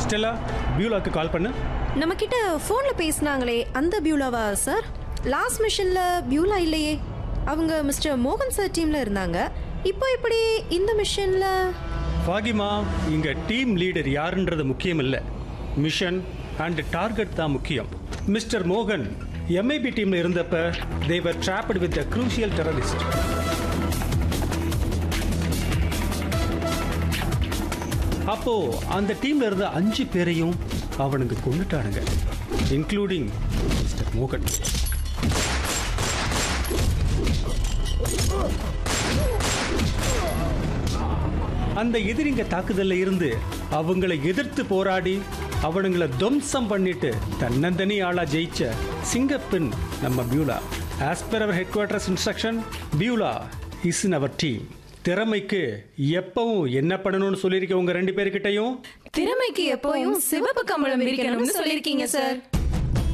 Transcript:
Stella பியூலாக்கு கால் பண்ணு நம்ம கிட்ட ஃபோன்ல பேசினாங்களே அந்த பியூலாவா சார் லாஸ்ட் மிஷன்ல பியூலா இல்லையே அவங்க மிஸ்டர் மோகன் சார் டீம்ல இருந்தாங்க இப்போ இப்படி இந்த மிஷன்ல ஃபாகிமா இங்க டீம் லீடர் யாருன்றது முக்கியம் இல்லை மிஷன் அண்ட் டார்கெட் தான் முக்கியம் மிஸ்டர் மோகன் எம்ஐபி டீம்ல இருந்தப்ப they were trapped with the crucial terrorist அப்போ அந்த டீம்ல இருந்த அஞ்சு பேரையும் அவனுக்கு கொண்டுட்டானுங்க இன்க்ளூடிங் மிஸ்டர் மோகன் அந்த எதிரிங்க தாக்குதல்ல இருந்து அவங்கள எதிர்த்து போராடி அவனுங்கள துவம்சம் பண்ணிட்டு தன்னந்தனி ஆளா ஜெயிச்ச சிங்கப்பெண் நம்ம Beulah as per our headquarters instruction Beulah is in our team திறமைக்கு எப்பவும் என்ன பண்ணணும்னு சொல்லியிருக்க உங்க ரெண்டு பேர்கிட்டயும் திறமைக்கு எப்பவும் சிவப்பு கம்பளம் விரிக்கணும்னு சொல்லிருக்கீங்க சார்